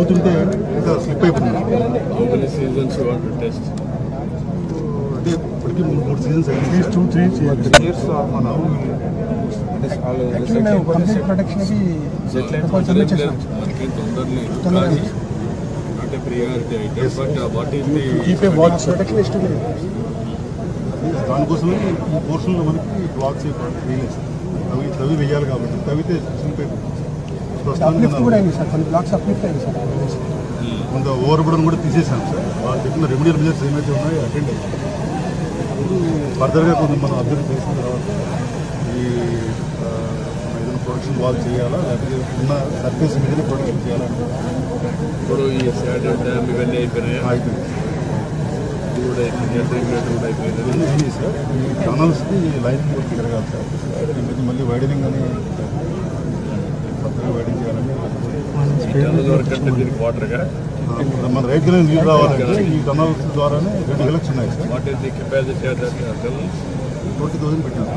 వెళ్తుంటే ఇంకా స్లిప్ అయిపోతుంది How many seasons you want to test? అంటే ఇప్పటికీ మూడు మూడు సీజన్స్ అయింది టూ త్రీ ఇయర్స్ మన యాక్చువల్లీ మేము కంప్లీట్ ప్రొటెక్షన్కి కొంచెం సబ్మిట్ చేసినాం మనకి తొందరలే తొందరగా. కానీ not a priority item but what is the keep a watch protection ఇష్టం దానికోసమే ఈ పోర్షన్లో మనకి బ్లాక్స్ వేయలేదు సార్ తవి తవి వేయాలి కాబట్టి తవితే స్లిప్ అయిపోతుంది అప్లిఫ్ట్ కూడా ప్రస్తుతానికి అయింది సార్ కొన్ని బ్లాక్స్ అప్లిఫ్ట్ అయింది సార్ కొంత ఓవర్ బుడన్ కూడా తీసేసాం సార్ వాళ్ళు చెప్పిన రెమెడియల్ మెజర్స్ ఏమైతే ఉన్నాయో అటెండ్ అయ్యాయి ఫర్దర్గా కొంచెం మనం అబ్జర్వ్ చేసిన తర్వాత ఈ ఆ, ఏదైనా ప్రొడక్షన్ వాల్ చేయాలా లేకపోతే ఉన్న సర్ఫేస్ మీదనే ప్రొడక్షన్ చేయాలా ఇప్పుడు ఈ శాటర్ డ్యామ్ ఇవన్నీ అయిపోయినాయి అయిపోయింది ఇది కూడా అయిపోయింది అగ్రిమెంట్ కూడా అయిపోయింది ఇవన్నీ అయినాయి సార్ ఈ టనల్స్కి లైన్ వర్క్ జరగాలి సార్ ఇది మళ్ళీ వైడనింగ్ అని కొత్తగా వైడింగ్ చేయాలని టన్నల్ వరకు అంటే దీనికి వాటర్గా ఆ, మన రైతులే నీళ్ళు రావాలంటే ఈ టనల్స్ ద్వారానే రెండు ఎలక్షన్ ఉన్నాయి sir what is the capacity of that tunnel twenty thousand పెట్టాం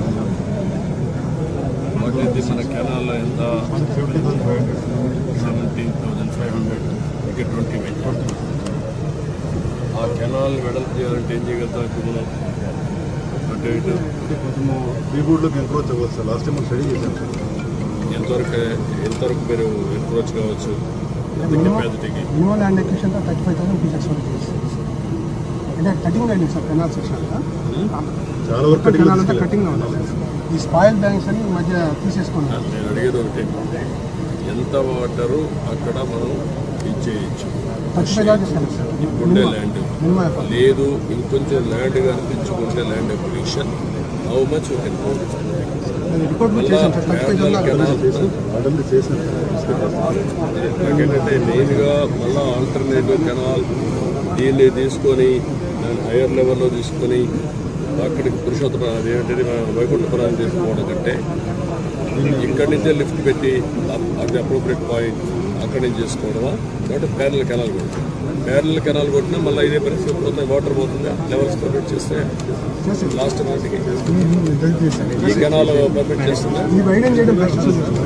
వాట్ ఈస్ ది మన కెనాల్లో ఎంత seventy thousand five hundred seventeen thousand five hundred ఇక్కడ ట్వంటీ ట్వంటీ ఆ కెనాల్ వెడల్పు చేయాలంటే ఏం చేయగలుగుతాం ఇప్పుడు మనం అటు ఇటు అంటే కొంచెము రీబూట్లోకి ఎంక్రోచ్ అవ్వచ్చు సార్ లాస్ట్ టైం మనం స్టడీ చేశాం సార్ ఎంతవరకు ఎంతవరకు మీరు ఎంక్రోచ్ కావచ్చు ఎంత కెపాసిటీకి minimum land acquisition thirty five thousand pieces వరకు అంటే కటింగ్ అయింది సార్ కెనాల్ సెక్షన్ చాలా వరకు కటింగ్ కెనాల్ అంతా కటింగ్ లో ఉంది ఈ స్పాయిల్ బ్యాంక్స్ అని ఈ మధ్య తీసేసుకున్నారు నేను అడిగేది ఒకటి ఎంత వాటరు అక్కడ మనం ఇచ్చేయచ్చు థర్టీ ఫైవ్ దాకా ఇస్తాను సార్ ఉండే ల్యాండ్ మినిమం ఎఫర్ట్ లేదు ఇంకొంచెం ల్యాండ్ కానీ తెచ్చుకుంటే land application how much you can నేను రిపోర్ట్ కూడా చేశాను sir thirty five thousand already చేసిన నాకేంటంటే మెయిన్గా మళ్ళా ఆల్టర్నేటివ్ కెనాల్ దీన్ని తీసుకొని దాన్ని హైయర్ లెవెల్లో తీసుకొని అక్కడికి పురుషోత్తమ అదేంటది మన వైకుంఠపురాన్ని తీసుకోవడం కంటే ఇక్కడి నుంచే లిఫ్ట్ పెట్టి అది అప్రోప్రియట్ పాయింట్ అక్కడి నుంచి చేసుకోవడమా కాబట్టి ప్యారల్ కెనాల్ కొడుతుంది ప్యారల్ కెనాల్ కొట్టినా మళ్ళీ ఇదే పరిస్థితి పోతుంది వాటర్ పోతుందా లెవెల్స్ పర్మిట్ చేస్తే లాస్ట్ నాటికి ఈ కెనాల్ పర్మిట్ చేస్తుందా ఈ వైడెన్ చేయడం బెస్ట్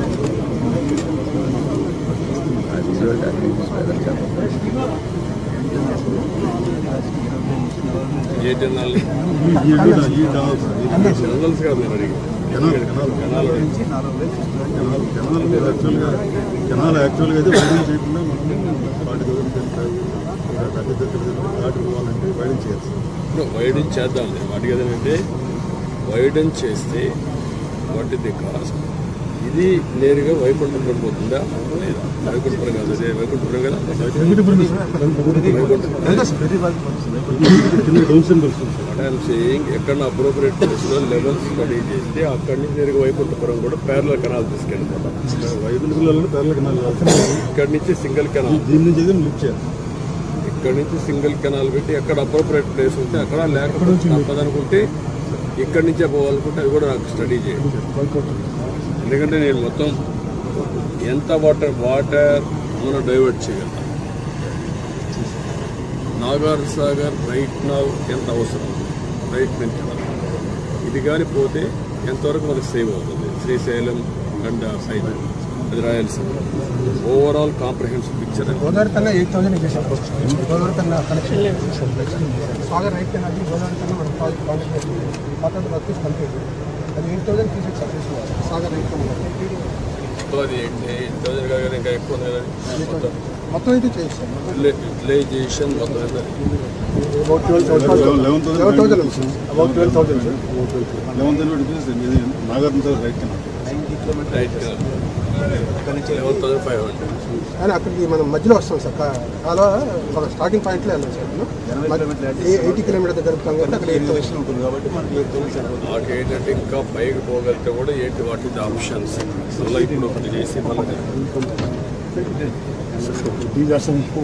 ఏ కెనాల్ ఈ టనల్ ఈ టనల్ సార్ ఈ కెనాల్స్ కాదు నేను అడిగి canal canal canal canal canal మీద యాక్చువల్గా కెనాల్ యాక్చువల్గా అయితే వైడింగ్ చేయకుండా మనం ఫార్టీ థౌసండ్ థర్టీ థర్టీ దాటి పోవాలంటే వైడింగ్ చేయాలి సార్ ఇప్పుడు వైడెన్ చేద్దాం నేను అడిగేది ఏంటంటే వైడెన్ చేస్తే వాట్ ది కాస్ట్ ఇది నేరుగా వైకుంఠపురం పోతుందా లేదా వైకుంఠపురం కాదు అదే వైకుంఠపురం కదా వైకుంఠపురం కింద డౌన్ సింబల్ వస్తుంది సార్ వాట్ ఐఎమ్ సేయింగ్ ఎక్కడ అప్రోప్రియట్ ప్లేస్లో లెవెల్ స్టడీ చేస్తే అక్కడి నుంచి నేరుగా వైకుంఠపురం కూడా పేర్ల కెనాల్ తీసుకెళ్ళిపోతాం వైద్యుల పిల్లలను పేర్ల కెనాల్ కావాలి. ఇక్కడి నుంచి సింగిల్ కెనాల్ దీని నుంచి అయితే లిఫ్ట్ చేయాలి ఇక్కడి నుంచి సింగిల్ కెనాల్ పెట్టి ఎక్కడ అప్రోప్రియట్ ప్లేస్ ఉంటే అక్కడ లేకపోతే తప్పదనుకుంటే ఇక్కడి నుంచే పోవాలనుకుంటే అది కూడా నాకు స్టడీ చేయండి ఎందుకంటే నేను మొత్తం ఎంత వాటర్ వాటర్ మనం డైవర్ట్ చేయగలుగుతాం నాగార్ సాగర్ రైట్ నా ఎంత అవసరం రైట్ నుంచి ఇది కానీ పోతే ఎంతవరకు మనకు సేవ్ అవుతుంది శ్రీశైలం అండ్ సైడ్ అది రాయలసీమ ఓవరాల్ కాంప్రహెన్సివ్ పిక్చర్ అని గోదావరి కన్నా ఎయిట్ థౌసండ్ చేశాం గోదావరి కన్నా కనెక్షన్ సాగర్ రైట్ కన్నా గోదావరి కన్నా మనం project contact contact work complete అది ఎయిట్ థౌసండ్ తీసేసి సక్సెస్ సాగర్ రైట్ కన్నా సో అది ఎయిట్ థౌసండ్ కాగానే ఇంకా ఎక్కువ ఉంది కదా మొత్తం మొత్తం అయితే చేస్తాం యూటిలైజేషన్ మొత్తం ఎంత? About twelve eleven eleven thousand about twelve thousand eleven thousand ఇది Nagarjuna right canal right eleven thousand five hundred కానీ అక్కడికి మనం మధ్యలో వస్తాం సార్ కా- అలా ఒక స్టార్టింగ్ పాయింట్లో వెళ్ళాం సార్ ఎయిటీ కిలోమీటర్ దగ్గర వెళ్తాం కాబట్టి అక్కడ ఎయిట్ థౌసండ్ ఉంటుంది కాబట్టి మనకి ఎయిట్ థౌసండ్ నాకు ఏంటంటే ఇంకా పైకి పోగలిగితే కూడా ఏంటి వాటి ఆప్షన్స్ మళ్ళీ ఇప్పుడు ఒకటి చేసి మళ్ళీ దీస్ ఆర్ సమ్